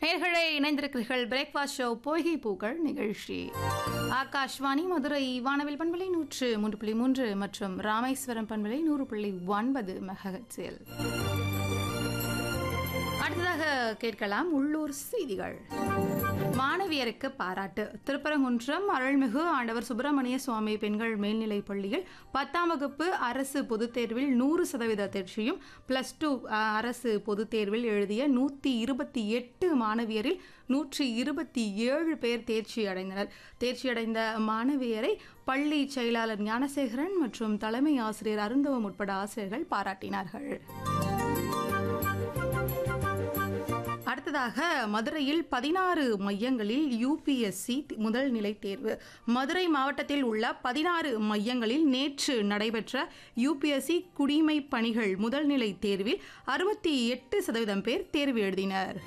நேர்களே இணைந்திருக்கிறீர்கள் breakfast show பொய்கை பூக்கள் நிகழ்ச்சி ஆகாஷ்வாணி மதுரை வானவில் பண்பலை நூற்று மூன்று புள்ளி மூன்று மற்றும் ராமேஸ்வரம் பண்பலை நூறு புள்ளி ஒன்பது மெகஹெட்ஸில் அடுத்ததாக கேட்கலாம் உள்ளூர் செய்திகள் மாணவியருக்கு பாராட்டு திருப்பரங்குன்றம் அருள்மிகு ஆண்டவர் சுப்பிரமணிய சுவாமி பெண்கள் மேல்நிலைப் பள்ளியில் பத்தாம் வகுப்பு அரசு பொதுத் தேர்வில் நூறு சதவீத தேர்ச்சியும் பிளஸ் டூ அரசு பொதுத் தேர்வில் எழுதிய நூற்றி இருபத்தி எட்டு மாணவியரில் நூற்றி இருபத்தி ஏழு பேர் தேர்ச்சி அடைந்தனர் தேர்ச்சியடைந்த மாணவியரை பள்ளி செயலாளர் ஞானசேகரன் மற்றும் தலைமை ஆசிரியர் அருந்தவம் உட்பட ஆசிரியர்கள் பாராட்டினார்கள் அடுத்ததாக மதுரையில் பதினாறு மையங்களில் யூபிஎஸ்சி முதல் நிலை தேர்வு மதுரை மாவட்டத்தில் உள்ள பதினாறு மையங்களில் நேற்று நடைபெற்ற யூபிஎஸ்சி குடிமை பணிகள் முதல் நிலை தேர்வில் அறுபத்தி எட்டு சதவீதம் பேர் தேர்வு எழுதினர்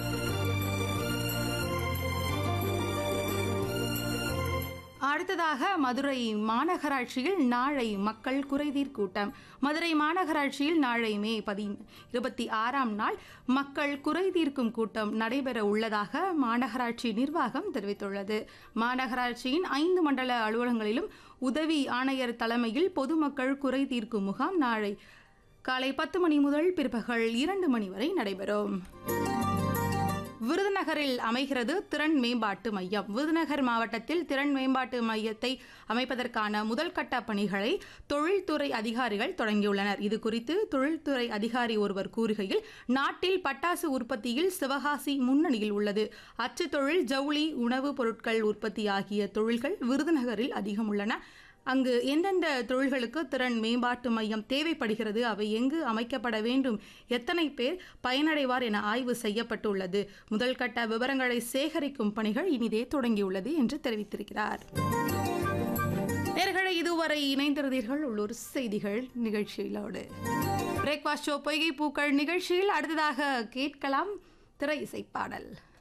அடுத்ததாக மதுரை மாநகராட்சியில் நாளை மக்கள் குறைதீர் கூட்டம் மதுரை மாநகராட்சியில் நாளை மே பதி இருபத்தி ஆறாம் நாள் மக்கள் குறைதீர்க்கும் கூட்டம் நடைபெற உள்ளதாக மாநகராட்சி நிர்வாகம் தெரிவித்துள்ளது மாநகராட்சியின் ஐந்து மண்டல அலுவலகங்களிலும் உதவி ஆணையர் தலைமையில் பொதுமக்கள் குறை தீர்க்கும் முகாம் நாளை காலை பத்து மணி முதல் பிற்பகல் இரண்டு மணி வரை நடைபெறும் விருதுநகரில் அமைகிறது திறன் மேம்பாட்டு மையம் விருதுநகர் மாவட்டத்தில் திறன் மேம்பாட்டு மையத்தை அமைப்பதற்கான முதல் கட்ட பணிகளை தொழில்துறை அதிகாரிகள் தொடங்கியுள்ளனர் இது குறித்து தொழில்துறை அதிகாரி ஒருவர் கூறுகையில் நாட்டில் பட்டாசு உற்பத்தியில் சிவகாசி முன்னணியில் உள்ளது அச்சு தொழில் ஜவுளி உணவுப் பொருட்கள் உற்பத்தி ஆகிய தொழில்கள் விருதுநகரில் அதிகம் உள்ளன அங்கு எந்தெந்த தொழில்களுக்கு திறன் மேம்பாட்டு மையம் தேவைப்படுகிறது அவை எங்கு அமைக்கப்பட வேண்டும் எத்தனை பேர் பயனடைவார் என ஆய்வு செய்யப்பட்டுள்ளது முதல் கட்ட விவரங்களை சேகரிக்கும் பணிகள் இனிதே தொடங்கியுள்ளது என்று தெரிவித்திருக்கிறார் நேர்களை இதுவரை இணைந்திருந்தீர்கள் உள்ளூர் செய்திகள் நிகழ்ச்சியிலோடு பிரேக்ஃபாஸ்ட் ஷோ பொய்கை பூக்கள் நிகழ்ச்சியில் அடுத்ததாக கேட்கலாம் திரை இசை பாடல்